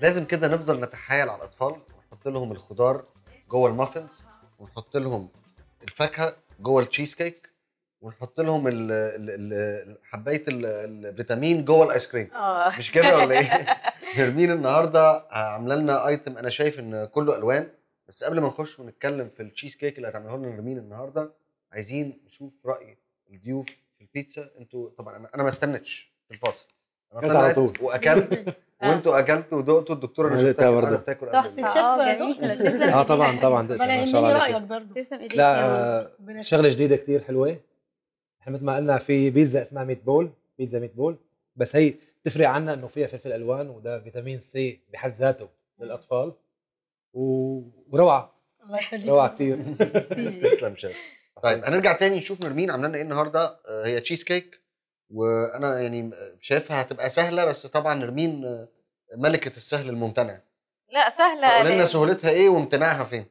لازم كده نفضل نتحايل على الاطفال ونحط لهم الخضار جوه المافنز ونحط لهم الفاكهه جوه التشيز كيك ونحط لهم ال- ال- ال- حبايه ال- الفيتامين جوه الايس كريم اه مش كده ولا ايه؟ نرمين النهارده عامله لنا ايتم انا شايف ان كله الوان بس قبل ما نخش ونتكلم في التشيز كيك اللي هتعمله لنا نرمين النهارده عايزين نشوف راي الضيوف في البيتزا انتوا طبعا انا انا ما استنتش في الفاصل انا أكلت على طلعت طول. واكلت وانتوا اكلتوا ودقتوا الدكتوره أنا انا شفتها دقتها كانت برضه. قاعدة بتاكل قبل تحفة. ال- الشيف آه، دقته؟ جميلة. تسلم اه إيديك. طبعا طبعا دقت ولا ما شاء يهمني الله رايك عليك برضه تسلم ايديك لا يا آه، ربنا شغله جديده كتير حلوه احنا مثل ما قلنا في بيتزا اسمها ميت بول بيتزا ميت بول بس هي تفرق عنا انه فيها فلفل الوان وده فيتامين سي بحد ذاته للاطفال و... وروعه الله يخليك روعه كتير تسلم شاف طيب هنرجع تاني نشوف نرمين عامله لنا ايه النهارده آه، هي تشيز كيك وانا يعني شايفها هتبقى سهله بس طبعا نرمين آه، ملكه السهل الممتنع لا سهله قول لنا لأن- سهولتها ايه وامتناعها فين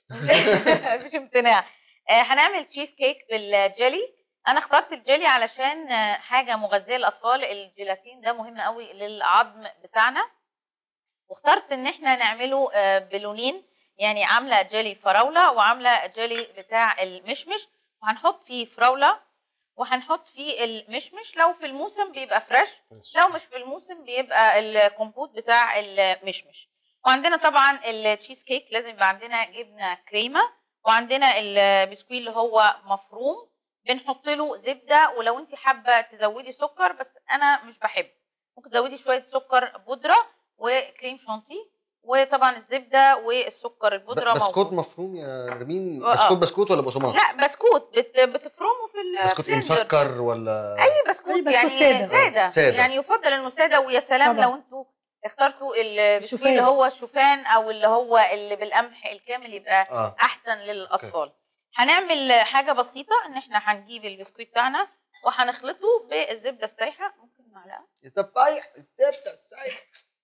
مفيش امتناع آه، هنعمل تشيز كيك بالجيلي انا اخترت الجيلي علشان آه، حاجه مغذيه للاطفال الجيلاتين ده مهم قوي للعظم بتاعنا واخترت ان احنا نعمله آه، بلونين يعني عامله جيلي فراوله وعامله جيلي بتاع المشمش وهنحط فيه فراوله وهنحط فيه المشمش لو في الموسم بيبقى فريش لو مش في الموسم بيبقى الكومبوت بتاع المشمش وعندنا طبعا التشيز كيك لازم يبقى عندنا جبنه كريمه وعندنا البسكويت اللي هو مفروم بنحط له زبده ولو انت حابه تزودي سكر بس انا مش بحب ممكن تزودي شويه سكر بودره وكريم شانتيه وطبعا الزبده والسكر البودره ب- بسكوت موجود. مفروم يا نرمين آه. بسكوت بسكوت ولا بقسماط لا بسكوت بت بتفرمه في بسكوت ايه الفريزر. مسكر ولا اي بسكوت أي بسكوت يعني سادة. ساده. سادة. يعني يفضل انه ساده ويا سلام طبعا. لو انتوا اخترتوا البسكوت الشوفان. اللي هو الشوفان او اللي هو اللي بالقمح الكامل يبقى اه احسن للاطفال هنعمل حاجه بسيطه ان احنا هنجيب البسكوت بتاعنا وهنخلطه بالزبده السايحه ممكن معلقه الزبايح الزبده السايحه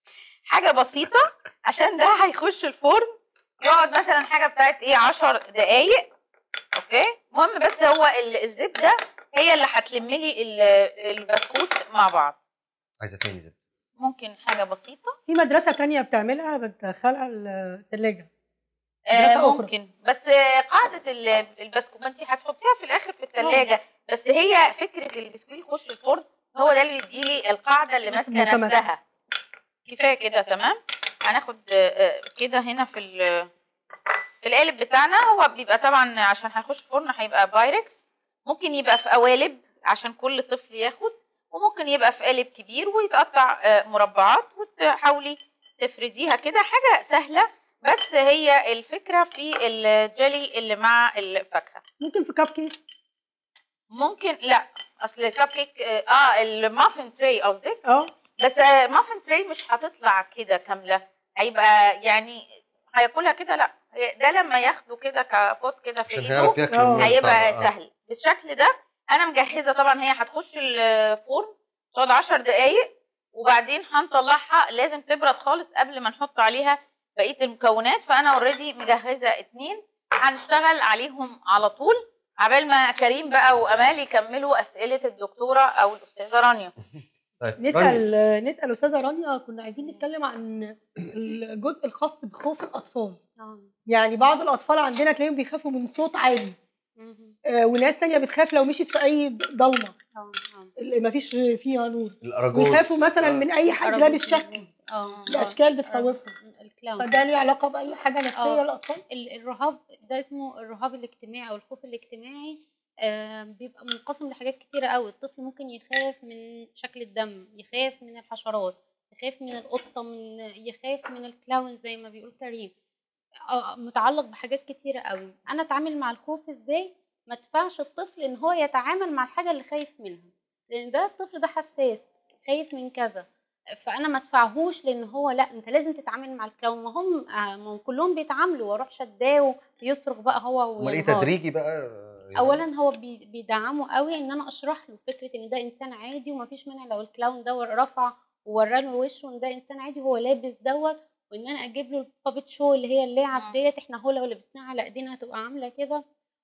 حاجه بسيطه عشان ده هيخش الفرن يقعد مثلا حاجه بتاعت ايه 10 دقايق اوكي المهم بس هو ال- الزبده هي اللي هتلم لي ال- البسكوت مع بعض عايزه تاني زبده ممكن حاجه بسيطه في مدرسه تانية بتعملها بتدخلها الثلاجه آه مدرسة أخرى. ممكن بس آه، قاعده ال- البسكوت ما انت هتحطيها في الاخر في الثلاجه بس هي فكره البسكوت يخش الفرن هو ده اللي بيديلي القاعده اللي ماسكه متماسكة. نفسها كفايه كده تمام هناخد آه، آه، كده هنا في ال- في القالب بتاعنا هو بيبقى طبعا عشان هيخش الفرن هيبقى بايركس ممكن يبقى في قوالب عشان كل طفل ياخد وممكن يبقى في قالب كبير ويتقطع آه، مربعات وتحاولي تفرديها كده حاجه سهله بس هي الفكره في الجلي اللي مع الفاكهه ممكن في كاب كيك ممكن لا اصل الكب كيك اه آه، المافن تري قصدك اه بس آه، مافن تري مش هتطلع كده كامله هيبقى يعني هياكلها كده لا ده لما ياخده كده كبوت كده في عشان ايده هيعرف ياكل آه. من هيبقى الطبق. آه. سهل بالشكل ده انا مجهزه طبعا هي هتخش الفرن تقعد 10 دقايق وبعدين هنطلعها لازم تبرد خالص قبل ما نحط عليها بقيه المكونات فانا اوريدي مجهزه اتنين هنشتغل عليهم على طول عبال ما كريم بقى وامال يكملوا اسئله الدكتوره او الاستاذه رانيا طيب رانيا، نسال نسال استاذه رانيا كنا عايزين نتكلم عن الجزء الخاص بخوف الاطفال يعني بعض الاطفال عندنا تلاقيهم بيخافوا من صوت عالي آه، وناس تانية بتخاف لو مشيت في اي ضلمه اللي مفيش فيها نور الاراجوز بيخافوا مثلا آه. من اي حد لابس شكل اه الاشكال بتخوفهم الكلاون فده ليه علاقه باي حاجه نفسيه آه. للاطفال ال- الرهاب ده اسمه الرهاب الاجتماعي او الخوف الاجتماعي آه، بيبقى منقسم لحاجات كتيرة قوي الطفل ممكن يخاف من شكل الدم يخاف من الحشرات يخاف من القطة من يخاف من الكلاون زي ما بيقول كريم آه، متعلق بحاجات كتيرة قوي انا اتعامل مع الخوف ازاي ما ادفعش الطفل ان هو يتعامل مع الحاجة اللي خايف منها لان ده الطفل ده حساس خايف من كذا فانا ما ادفعهوش لان هو لا انت لازم تتعامل مع الكلاون ما هم آه، ما هم كلهم بيتعاملوا واروح شداه ويصرخ بقى هو امال ايه وينهار. تدريجي بقى يا اولا هو بي- بيدعموا قوي ان انا اشرح له فكره ان ده انسان عادي ومفيش مانع لو الكلاون ده رفع ووراله وشه ان ده انسان عادي هو لابس دوت وان انا اجيب له البابت شو اللي هي اللعب مم. ديت احنا هو لو لبسناها على ايدينا هتبقى عامله كده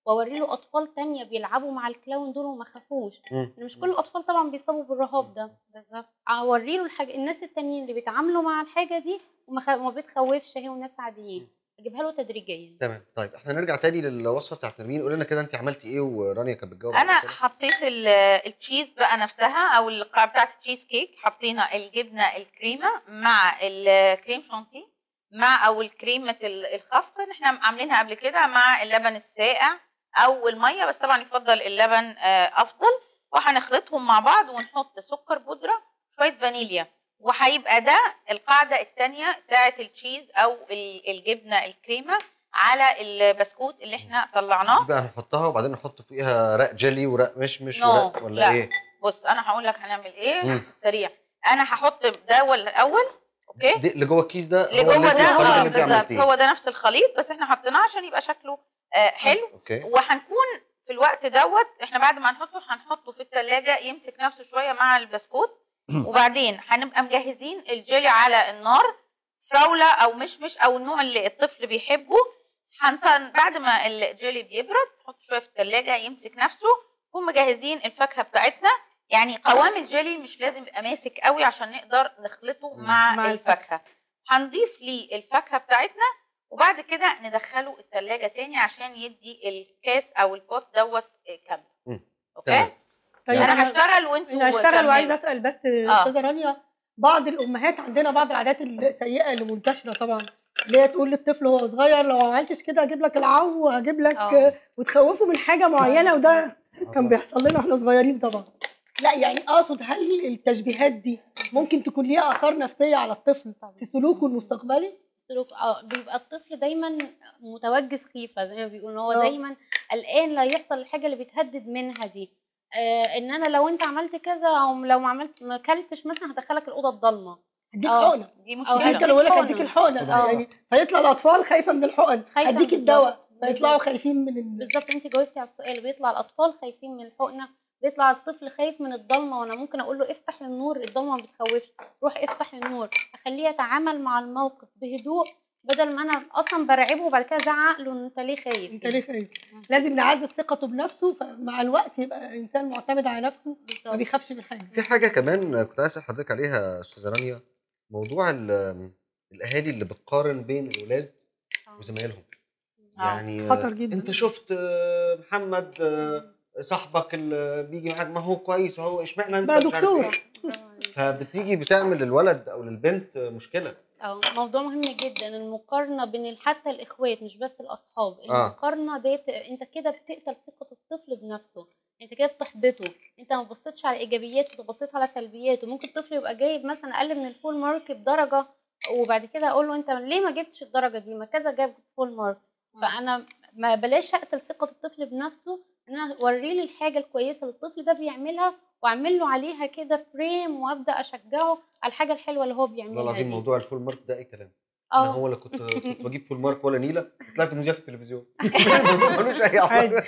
واوري له اطفال تانية بيلعبوا مع الكلاون دول وما خافوش مم. إن مش كل الاطفال طبعا بيصابوا بالرهاب ده بالظبط اوري له الحاجه الناس التانيين اللي بيتعاملوا مع الحاجه دي وما خ... ما بتخوفش هي وناس عاديين اجيبها له تدريجيا تمام طيب احنا نرجع تاني للوصفه بتاعت نرمين قول لنا كده انت عملتي ايه ورانيا كانت بتجاوب على انا الأسئلة. حطيت ال- التشيز بقى نفسها او القاع بتاعت التشيز كيك حطينا الجبنه الكريمه مع الكريم شانتيه مع او الكريمه ال- الخفق احنا عاملينها قبل كده مع اللبن الساقع او الميه بس طبعا يفضل اللبن آه، افضل وهنخلطهم مع بعض ونحط سكر بودره شويه فانيليا وهيبقى ده القاعده الثانيه بتاعت التشيز او ال- الجبنه الكريمه على البسكوت اللي احنا طلعناه دي بقى هنحطها وبعدين نحط فيها رق جيلي ورق مشمش No، ورق ولا لا. ايه بص انا هقول لك هنعمل ايه مم. في السريع انا هحط ده ولا الاول اوكي دي اللي جوه الكيس ده اللي هو جوه انت- ده هو اه اللي انت بالظبط عملتيه. هو ده نفس الخليط بس احنا حطيناه عشان يبقى شكله آه حلو اوكي وهنكون في الوقت دوت احنا بعد ما نحطه هنحطه في التلاجة يمسك نفسه شويه مع البسكوت وبعدين هنبقى مجهزين الجيلي على النار فراوله او مشمش او النوع اللي الطفل بيحبه هنطن بعد ما الجيلي بيبرد نحطه شويه في التلاجة يمسك نفسه نكون مجهزين الفاكهه بتاعتنا يعني قوام الجيلي مش لازم يبقى ماسك قوي عشان نقدر نخلطه مع, مع الفاكهه هنضيف ليه الفاكهه بتاعتنا وبعد كده ندخله التلاجة تاني عشان يدي الكاس او البوت دوت كم مم. اوكي تمام. طيب انا أنا- هشتغل وانتوا انا هشتغل كملوا. وعايزه اسال بس استاذه رانيا بعض الامهات عندنا بعض العادات السيئه اللي منتشره طبعا اللي هي تقول للطفل وهو صغير لو ما عملتش كده اجيب لك العو وهجيب لك آه. وتخوفه من حاجه معينه وده كان بيحصل لنا واحنا صغيرين طبعا لا يعني اقصد هل التشبيهات دي ممكن تكون ليها اثار نفسيه على الطفل في سلوكه المستقبلي سلوك اه بيبقى الطفل دايما متوجس خيفه زي ما بيقولوا إن هو آه. دايما قلقان لا يحصل الحاجه اللي بيتهدد منها دي آه ان انا لو انت عملت كذا او لو ما عملت ما اكلتش مثلا هدخلك الاوضه الضلمه هديك آه. حقنه دي أو يعني مشكله انت لو يقول لك حقنة. هديك الحقنه طبعاً. يعني فيطلع الاطفال خايفه من الحقن خايفة هديك بالظبط. الدواء فيطلعوا بالظبط. خايفين من ال... بالظبط انت جاوبتي على السؤال بيطلع الاطفال خايفين من الحقنه بيطلع الطفل خايف من الضلمه وانا ممكن اقول له افتح النور الضلمه ما بتخوفش روح افتح النور اخليه يتعامل مع الموقف بهدوء بدل ما انا اصلا برعبه وبعد كده ازعق له انت ليه خايف انت ليه خايف لازم نعزز ثقته بنفسه فمع الوقت يبقى انسان معتمد على نفسه ما بالظبط بيخافش من حاجه في حاجه كمان كنت عايز اسال حضرتك عليها استاذه رانيا موضوع ال- الاهالي اللي بتقارن بين الاولاد وزمايلهم آه. يعني خطر جدا. انت شفت آه، محمد آه، صاحبك اللي بيجي معاك ما هو كويس اهو اشمعنى انت بقى مش عارف دكتور. إيه؟ فبتيجي بتعمل للولد او للبنت آه، مشكله اه موضوع مهم جدا المقارنه بين ال- حتى الاخوات مش بس الاصحاب آه. المقارنه ديت انت كده بتقتل ثقه الطفل بنفسه انت كده بتحبطه انت ما بصيتش على ايجابياته انت بصيت على سلبياته ممكن الطفل يبقى جايب مثلا اقل من الفول مارك بدرجه وبعد كده اقول له انت ليه ما جبتش الدرجه دي ما كذا جاب فول مارك فانا ما بلاش اقتل ثقه الطفل بنفسه ان انا اوري له الحاجه الكويسه اللي الطفل ده بيعملها واعمل له عليها كده فريم وابدا اشجعه على الحاجه الحلوه اللي هو والله بيعملها العظيم دي. موضوع الفول مارك ده اي كلام انا اه هو اللي كنت كنت بجيب فول مارك ولا نيله طلعت مذيع في التلفزيون الموضوع ملوش اي علاقه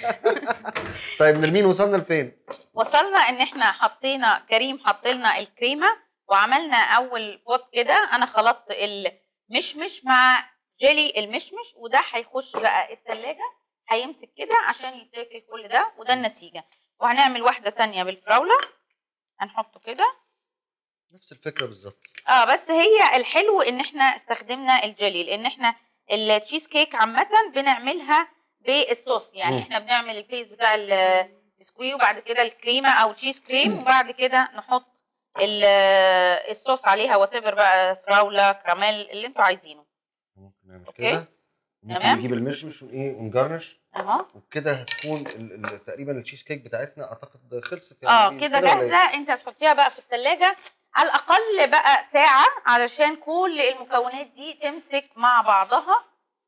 طيب نرمين وصلنا لفين؟ وصلنا ان احنا حطينا كريم حط لنا الكريمه وعملنا اول بوت كده انا خلطت المشمش مع جيلي المشمش وده هيخش بقى التلاجة هيمسك كده عشان يتاكل كل ده وده النتيجه وهنعمل واحده تانية بالفراوله هنحطه كده نفس الفكره بالظبط اه بس هي الحلو ان احنا استخدمنا الجيلي لان احنا التشيز كيك عامه بنعملها بالصوص يعني مم. احنا بنعمل البيس بتاع البسكوي وبعد كده الكريمه او تشيز كريم وبعد كده نحط ال- الصوص عليها وات بقى فراوله كراميل اللي انتوا عايزينه ممكن نعمل أوكي. كده ممكن تمام. نجيب المشمش وايه ونجرنش اهو وبكده هتكون ال- ال- تقريبا التشيز كيك بتاعتنا اعتقد خلصت اه إيه؟ كده ولا إيه؟ جاهزه انت هتحطيها بقى في التلاجة على الاقل بقى ساعه علشان كل المكونات دي تمسك مع بعضها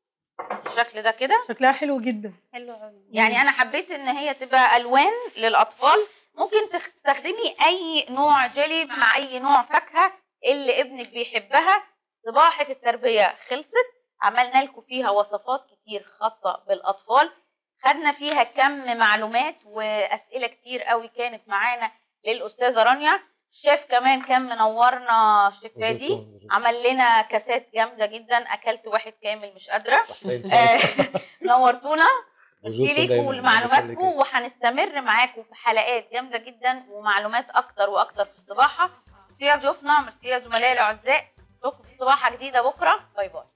بالشكل ده كده شكلها حلو جدا حلو قوي يعني انا حبيت ان هي تبقى الوان للاطفال ممكن تستخدمي اي نوع جيلي مع اي نوع فاكهه اللي ابنك بيحبها صباحه التربيه خلصت عملنا لكم فيها وصفات كتير خاصه بالاطفال خدنا فيها كم معلومات واسئله كتير قوي كانت معانا للاستاذه رانيا الشيف كمان كان منورنا شيف فادي عمل لنا كاسات جامده جدا اكلت واحد كامل مش قادره آه، نورتونا ميرسي وجودكم ليكم دايماً. ولمعلوماتكم الله يخليك. وهنستمر معاكم في حلقات جامده جدا ومعلومات اكتر واكتر في الصباحه ميرسي يا ضيوفنا ميرسي يا زملائي الاعزاء نشوفكم في صباحه جديده بكره باي باي